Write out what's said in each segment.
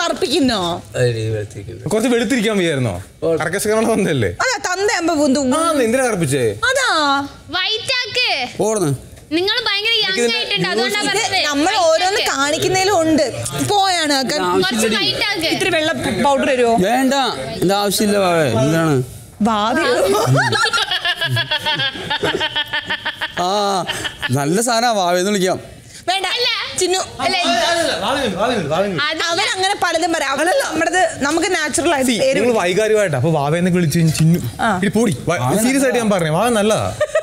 കറുപ്പിക്കുന്നോ കുറച്ച് വെളുത്തിരിക്കാൻ വയ്യായിരുന്നോ കർക്കശകരണ വന്നല്ലേ അതാ തന്തയാകുമ്പോ ബുന്തു ആ എന്തിനാ കറുപ്പിച്ചേ അതാ വൈറ്റ് ആക്ക് ഓടുന്നു നിങ്ങൾ ഭയങ്കര യങ് ആയിട്ടുണ്ട് അതുകൊണ്ടാ ഇത് പറഞ്ഞത് നമ്മൾ ഓരോന്ന് കാണിക്കുന്നതിലും ഉണ്ട് പോയാണ് ആക്കാൻ. കുറച്ച് വൈറ്റ് ആക്ക് ഇത്തിരി വെള്ള പൗഡർ വരുമോ വേണ്ട എന്താ ആവശ്യമില്ല വാവേ എന്താണ് ഭാവി ആ നല്ല സാധനം വാവേന്ന് വിളിക്കാം വേണ്ട ചിന്നു അല്ല, അത് അവരങ്ങനെ പലതും പറയാം അവള് നമ്മുടെ നമുക്ക് നാച്ചുറൽ ആയിട്ട് പേര് നിങ്ങൾ വൈകാരികമായിട്ട് അപ്പൊ വാവേന്നൊക്കെ വിളിച്ച് ചിന്നു ഇടി പോടി സീരിയസ് ആയിട്ട് ഞാൻ പറഞ്ഞു വാവ നല്ലതാ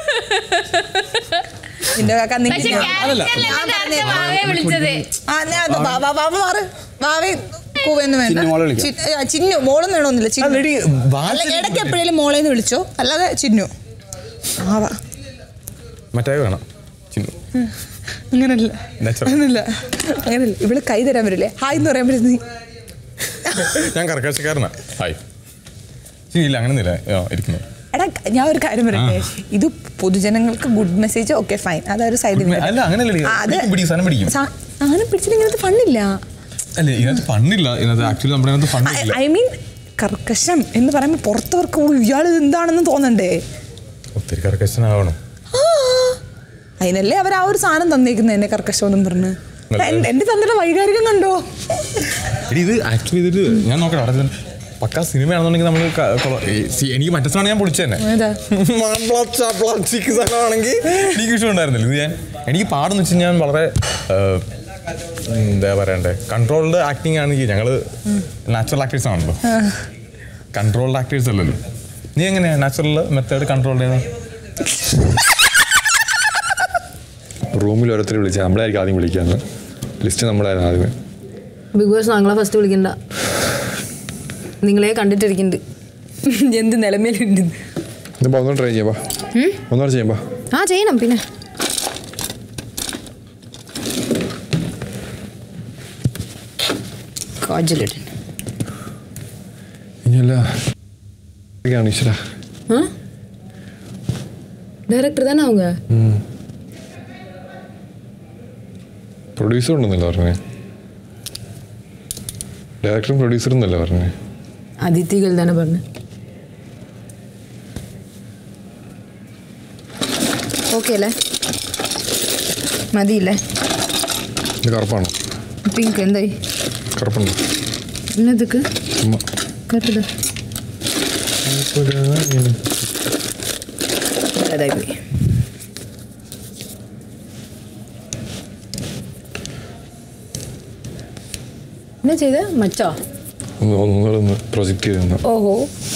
നിന്റെ കാക്ക നിന്റെ പക്ഷെ അതല്ല. ക്യാരക്ടറിലല്ല നേരത്തെ വാവയെ വിളിച്ചത് ആ ഞാൻ അത് വാ- വാ- വാവ മാറ് വാവേ കൂവെന്ന് വേണ്ട ചിന്നു മോളെ വിളിക്കാം. ചി- ആ, ചിന്നു മോളും വേണമെന്നില്ല ചിന്നു അല്ലടി അല്ല ഇടയ്ക്ക് എപ്പോഴേലും മോളേന്ന് വിളിച്ചോ അല്ലാതെ ചിന്നു ആവാ മറ്റേ വേണം ചിന്നു അങ്ങനല്ല Natural. അങ്ങനല്ല അങ്ങനല്ല ഇവള് കൈ തരാൻ വരില്ലേ ഹായ് എന്ന് പറയാൻ പറ്റുന്ന ഞാൻ കർക്കശക്കാരനാ ഹായ് ശരി ഇല്ല അങ്ങനെ ഇല്ല ഇരിക്കുന്നു എടാ ഞാൻ ഒരു കാര്യം പറയട്ടെ ഇത് പൊതുജനങ്ങൾക്ക് ഗുഡ് മെസ്സേജ് ഓക്കെ ഫൈൻ അതൊരു സൈഡിൽ അല്ല അങ്ങനെയല്ല പിടിക്കും, പിടിക്കും, സാധനം പിടിക്കും. സാധനം പിടിച്ചിട്ട് ഇങ്ങനത്തെ ഫണ്ടില്ല അല്ല ഇതിനകത്ത് ഫണ്ടില്ല ഇതിനകത്ത് ആക്ച്വലി നമ്മുടെ അതിനകത്ത് ഫണ്ടില്ല ഐ മീൻ കർക്കശം എന്ന് പറയുമ്പോൾ പുറത്തവർക്ക് ഇയാൾ എന്താണെന്ന് തോന്നണ്ടേ ഒത്തിരി കർക്കശനാവണം ആ, അതിനല്ലേ അവർ ആ ഒരു സാധനം തന്നേക്കുന്നത് എന്നെ കർക്കശം എന്നും പറഞ്ഞ് എൻ- എന്റെ തന്നിട്ട് വൈകാരികം കണ്ടോ എടി ഇത് ആക്ച്വലി ഇതൊരു ഞാൻ നോക്കണം അവിടെ ഇത് പക്കാ സിനിമയാണെന്നുണ്ടെങ്കിൽ നമ്മൾ എനിക്ക് മറ്റേ സാധനം ഞാൻ പൊളിച്ചു തന്നെ ഏതാ? സാധനമാണെങ്കിൽ എനിക്ക് ഇഷ്ടമുണ്ടായിരുന്നില്ല ഇത് ഞാൻ എനിക്ക് പാടെന്ന് വെച്ച് ഞാൻ വളരെ ഏഹ്, എന്താ പറയണ്ടേ കൺട്രോൾഡ് ആക്ടിങ് ആണെങ്കിൽ ഞങ്ങള് നാച്ചുറൽ ആക്ടേഴ്സ് ആണല്ലോ കൺട്രോൾഡ് ആക്ടേഴ്സ് അല്ലല്ലോ നീ എങ്ങനെയാ നാച്ചുറൽ മെത്തേഡ് കൺട്രോൾ ചെയ്താ റൂമിൽ ഓരോരുത്തർ വിളിച്ചാൽ നമ്മളായിരിക്കും ആദ്യം വിളിക്കാന്ന് ലിസ്റ്റ് നമ്മളായിരുന്നു ആദ്യമേ ബിഗ് ബോസ് ഞങ്ങളെ ഫസ്റ്റ് വിളിക്കണ്ട നിങ്ങളെ കണ്ടിട്ടിരിക്കുന്നുണ്ട് എന്ത് നിലമേലുണ്ട് ഇന്നിപ്പോൾ ഒന്നുകൂടെ ട്രൈ ചെയ്യാം ഒന്നുകൂടെ ചെയ്യാം ബാ ആ ചെയ്യണം പിന്നെ കാജലിട്ട് ഇനിയല്ല ഇതൊക്കെയാണ് ഈശ്വര ഡയറക്ടർ തന്നെ அவங்க പ്രൊഡ്യൂസർ ഉണ്ടെന്നല്ല പറഞ്ഞേ ഡയറക്ടറും പ്രൊഡ്യൂസറും എന്നല്ല പറഞ്ഞേ അതിഥികൾ തന്നെ പറഞ്ഞു ഓക്കെ അല്ലേ മതിയില്ലേ ഇത് കറുപ്പാണോ പിങ്ക് എന്തായി കറുപ്പുണ്ടോ എന്നതൊക്കെ ചുമ്മാ കറുപ്പതാ അതായി പോയി എന്നാ ചെയ്ത മച്ചോ ഒന്ന് ഒന്നുകൂടെ ഒന്ന് പ്രൊജക്റ്റ് ചെയ്ത് തന്നാ ഓഹോ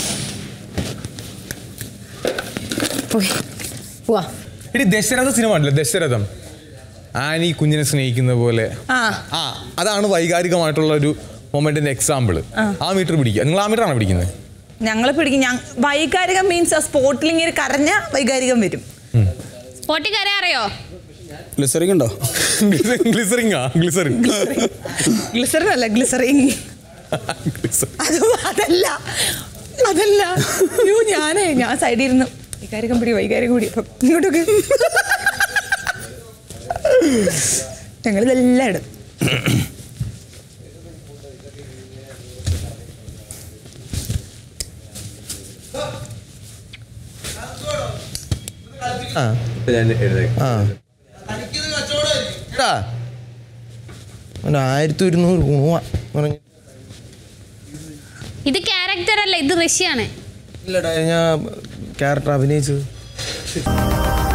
പോയി പോവാ എടി ദശരഥ സിനിമ ഉണ്ടല്ലോ ദശരഥം ആനി കുഞ്ഞിനെ സ്നേഹിക്കുന്ന പോലെ ആ ആ അതാണ് വൈകാരികമായിട്ടുള്ള ഒരു മൊമെന്റിന്റെ എക്സാമ്പിൾ ആ മീറ്റർ പിടിക്കുക നിങ്ങൾ ആ മീറ്റർ ആണോ പിടിക്കുന്നത് ഞങ്ങൾ പിടിക്കും ഞാൻ വൈകാരികം മീൻസ് ആ സ്പോട്ടിൽ ഇങ്ങനെ കരഞ്ഞ വൈകാരികം വരും പൊട്ടിക്കര അറിയോ ഗ്ലിസറിങ് ഉണ്ടോ ഗ്ലിസറിങ്ങാ ഗ്ലിസറിങ് ഗ്ലിസറിൻ അല്ല ഗ്ലിസറിൻ അത് അതല്ല അതല്ല അയ്യോ ഞാനേ ഞാൻ സൈഡിൽ ഇരുന്നു വൈകാരികം പിടി വൈകാരികം പിടി അപ്പം ഇങ്ങോട്ടൊക്കെ ഞങ്ങളിതെല്ലാം ഇടും ആയിരത്തി ഒരുന്നൂറ് ഗുണുവ പറഞ്ഞു ഇത് ക്യാരക്ടർ അല്ല ഇത് റഷ്യാണ് ഇല്ലടാ ഞാൻ ക്യാരക്ടർ അഭിനയിച്ചത്